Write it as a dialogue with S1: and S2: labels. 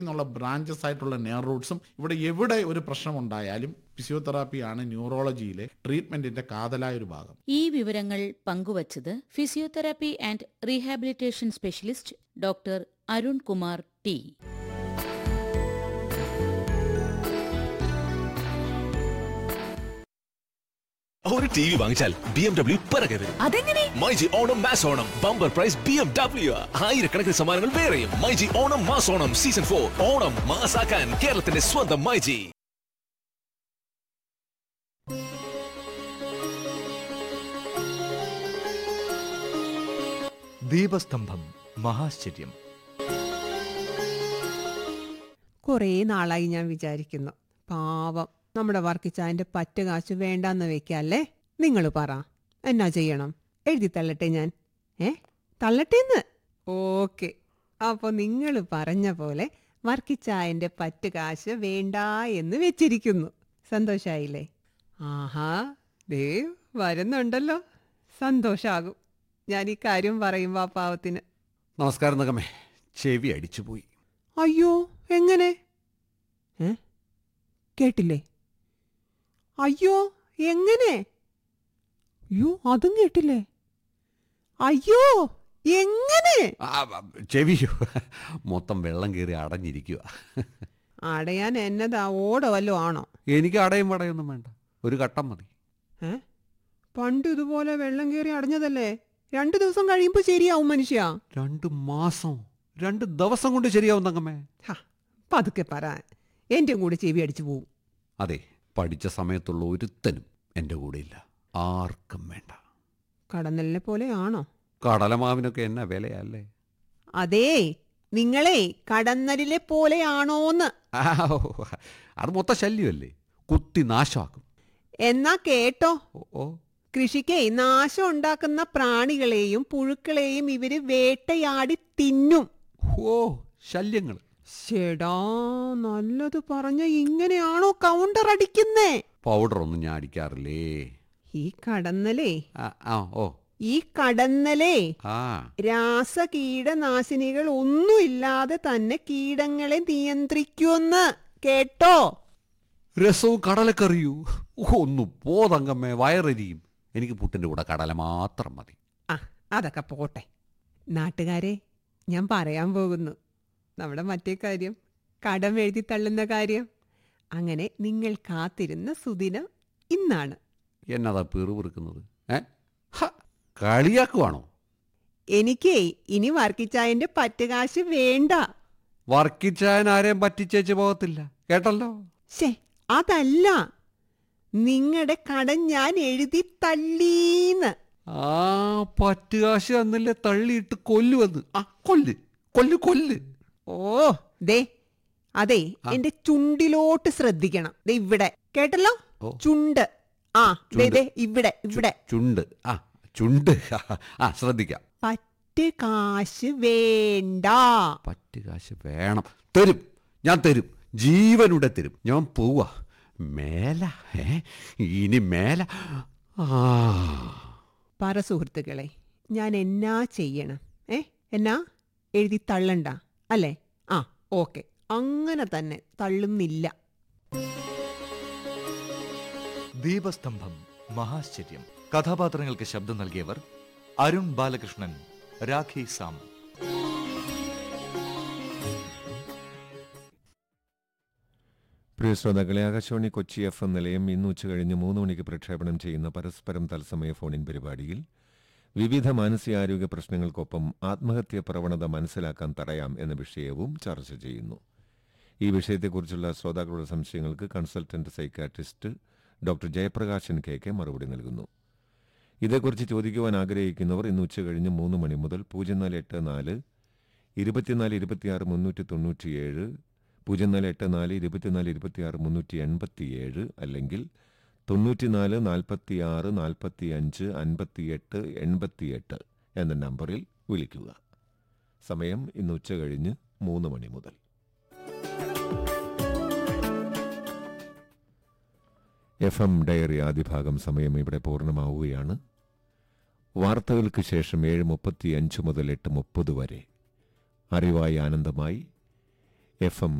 S1: എന്നുള്ള ബ്രാഞ്ചസ് ആയിട്ടുള്ള നെയർ റൂട്ട്സും ഇവിടെ എവിടെ ഒരു പ്രശ്നമുണ്ടായാലും ഫിസിയോതെറാപ്പിയാണ് ന്യൂറോളജിയിലെ ട്രീറ്റ്മെന്റിന്റെ കാതലായ ഒരു ഭാഗം
S2: ഈ വിവരങ്ങൾ പങ്കുവച്ചത് physiotherapy and rehabilitation specialist doctor Arun Kumar T
S3: ഒരു ടി വി വാങ്ങിച്ചാൽ ബി എം ഡബ്ല്യു പിറകെ വരും
S4: അതെങ്ങനെ
S3: myG Onam mass Onam bumper prize B M W ആയിരക്കണക്കിന് സമ്മാനങ്ങൾ വേറെയും myG Onam mass Onam season for Onam മാസാക്കാൻ കേരളത്തിന്റെ സ്വന്തം മൈജി
S5: ദീപസ്തംഭം മഹാശ്ചര്യം
S6: കുറേ നാളായി ഞാൻ വിചാരിക്കുന്നു പാവം നമ്മുടെ വർക്കിച്ചായന്റെ പറ്റ കാശ് വേണ്ടാന്ന് വെക്കല്ലേ നിങ്ങൾ പറ എന്നാ ചെയ്യണം എഴുതി തള്ളട്ടെ ഞാൻ ഏ തള്ളട്ടേന്ന് ഓക്കെ അപ്പൊ നിങ്ങൾ പറഞ്ഞ പോലെ വർക്കിച്ചായന്റെ പറ്റ് കാശ് വേണ്ട എന്ന് വെച്ചിരിക്കുന്നു സന്തോഷായില്ലേ ആഹാ ദേ വരുന്നുണ്ടല്ലോ സന്തോഷാകും ഞാൻ ഈ കാര്യം പറയുമ്പോ ആ പാവത്തിന്
S7: നമസ്കാരം നഗമേ ചെവി അടിച്ചുപോയി
S6: അയ്യോ എങ്ങനെ ഏ കേട്ടില്ലേ അയ്യോ എങ്ങനെ അയ്യോ അതും കേട്ടില്ലേ അയ്യോ എങ്ങനെ
S7: ആ, ആ, ചെവി മൊത്തം വെള്ളം കയറി അടഞ്ഞിരിക്കുക
S6: അടയാൻ എന്നതാ ഓട വല്ലോ ആണോ
S7: എനിക്ക് അടയും വടയൊന്നും വേണ്ട ഒരു കട്ടം മതി
S6: ഏ പണ്ട് ഇതുപോലെ വെള്ളം കയറി അടഞ്ഞതല്ലേ രണ്ടു ദിവസം കഴിയുമ്പോ ശരിയാവും മനുഷ്യ
S7: രണ്ട് മാസം രണ്ട് ദിവസം കൊണ്ട് ശരിയാവും തങ്കമ്മേ
S6: ഹ, പതുക്കെ പറ എന്റെ കൂടെ ചെവി അടിച്ചു പോവും
S7: അതെ പഠിച്ച സമയത്തുള്ള ഒരുത്തനും എൻ്റെ കൂടെ ഇല്ല ആർക്കും വേണ്ട
S6: കടന്നലിനെ പോലെ ആണോ
S7: കടലമാവിനൊക്കെ എന്നാ വിലയല്ലേ
S6: അതേ നിങ്ങളെ കടന്നലിലെ പോലെയാണോന്ന്
S7: ആ, ഓ, അത് മൊത്തം ശല്യമല്ലേ കുത്തി നാശമാക്കും
S6: എന്നാ കേട്ടോ
S7: ഓ ഓ
S6: കൃഷിക്ക് നാശം ഉണ്ടാക്കുന്ന പ്രാണികളെയും പുഴുക്കളെയും ഇവര് വേട്ടയാടി തിന്നും
S7: ഓ ശല്യങ്ങൾ
S6: ചേടാ നല്ലത് പറഞ്ഞ ഇങ്ങനെയാണോ കൗണ്ടർ അടിക്കുന്നേ
S7: പൗഡറൊന്നും ഞാൻ അടിക്കാറില്ലേ
S6: ഈ കടന്നലേ
S7: ആ ആ ഓ
S6: ഈ കടന്നലേ
S7: ആ
S6: രാസകീടനാശിനികൾ ഒന്നുമില്ലാതെ തന്നെ കീടങ്ങളെ നിയന്ത്രിക്കുമെന്ന് കേട്ടോ
S7: രസവും കടലക്കറിയൂ ഒന്ന് പോതങ്കമ്മേ വയറരിയും എനിക്ക് പുട്ടിൻ്റെ കൂടെ കടല മാത്രം മതി
S6: ആ അതൊക്കെ പോട്ടെ നാട്ടുകാരെ ഞാൻ പറയാൻ പോകുന്നു നമ്മുടെ മറ്റേ കാര്യം കടം എഴുതി തള്ളുന്ന കാര്യം അങ്ങനെ നിങ്ങൾ കാത്തിരുന്ന സുദിനം ഇന്നാണ്
S7: എന്നതാ പിറുപിറുക്കുന്നത് ഏ ഹ, കളിയാക്കുവാണോ
S6: എനിക്കേ ഇനി വർക്കിച്ചായന്റെ പറ്റുകാശ് വേണ്ട
S7: വർക്കിച്ചാൻ ആരെയും പറ്റിച്ചേച്ച് പോകത്തില്ല കേട്ടല്ലോ
S6: ശേ അതല്ല നിങ്ങളുടെ കടം ഞാൻ എഴുതി തള്ളീന്ന്
S7: ആ പറ്റുകാശ് തന്നില്ലേ തള്ളിയിട്ട് കൊല്ലുവന്ന് ആ കൊല്ല് കൊല്ല് കൊല്ല്
S6: ഓ ദേ അതെ എന്റെ ചുണ്ടിലോട്ട് ശ്രദ്ധിക്കണം ദേ ഇവിടെ കേട്ടല്ലോ
S7: ഓ.
S6: ചുണ്ട് ആ ദേ
S7: ചുണ്ട്.
S6: ദേ ഇവിടെ ഇവിടെ
S7: ചുണ്ട് ആ ചുണ്ട് ആ ശ്രദ്ധിക്കാം
S6: പറ്റ് കാശ് വേണ്ട
S7: പറ്റുകാശ് വേണം തരും ഞാൻ തരും ജീവനുടെ തരും ഞാൻ പോവാ മേല ഏ ഇനി മേല ആ
S6: പറ സുഹൃത്തുക്കളെ ഞാൻ എന്നാ ചെയ്യണം ഏ എന്നാ എഴുതി തള്ളണ്ട അല്ലേ ആ ഓക്കെ അങ്ങനെ തന്നെ തള്ളുന്നില്ല
S5: ദീപസ്തംഭം മഹാശ്ചര്യം കഥാപാത്രങ്ങൾക്ക് ശബ്ദം നൽകിയവർ അരുൺ ബാലകൃഷ്ണൻ രാഖി സാം
S8: പ്രിയ ശ്രോതാക്കളെ ആകാശവാണി കൊച്ചി എഫ് എം നിലയം ഇന്ന് ഉച്ചകഴിഞ്ഞ് മൂന്ന് മണിക്ക് പ്രക്ഷേപണം ചെയ്യുന്ന പരസ്പരം തത്സമയ ഫോണിൻ പരിപാടിയിൽ വിവിധ മാനസികാരോഗ്യ പ്രശ്നങ്ങൾക്കൊപ്പം ആത്മഹത്യ പ്രവണത മനസ്സിലാക്കാൻ തടയാം എന്ന വിഷയവും ചർച്ച ചെയ്യുന്നു ഈ വിഷയത്തെക്കുറിച്ചുള്ള ശ്രോതാക്കളുടെ സംശയങ്ങൾക്ക് consultant psychiatrist doctor Jayaprakashan K K മറുപടി നൽകുന്നു ഇതേക്കുറിച്ച് ചോദിക്കുവാൻ ആഗ്രഹിക്കുന്നവർ ഇന്ന് ഉച്ചകഴിഞ്ഞ് മൂന്ന് മണി മുതൽ പൂജ്യം നാല് എട്ട് നാല് ഇരുപത്തിനാല് ഇരുപത്തിയാറ് മുന്നൂറ്റി തൊണ്ണൂറ്റിയേഴ് പൂജ്യം നാല് എട്ട് നാല് ഇരുപത്തിനാല് ഇരുപത്തിയാറ് മുന്നൂറ്റി എൺപത്തിയേഴ് അല്ലെങ്കിൽ തൊണ്ണൂറ്റിനാല് നാൽപ്പത്തി ആറ് നാൽപ്പത്തി അഞ്ച് അൻപത്തിയെട്ട് എൺപത്തിയെട്ട് എന്ന നമ്പറിൽ വിളിക്കുക സമയം ഇന്ന് ഉച്ച കഴിഞ്ഞ് മൂന്ന് മണി മുതൽ എഫ് എം ഡയറി ആദ്യ ഭാഗം സമയം ഇവിടെ പൂർണ്ണമാവുകയാണ് വാർത്തകൾക്ക് ശേഷം ഏഴ് മുപ്പത്തി അഞ്ച് മുതൽ എട്ട് മുപ്പത് വരെ അറിവായി ആനന്ദമായി എഫ് എം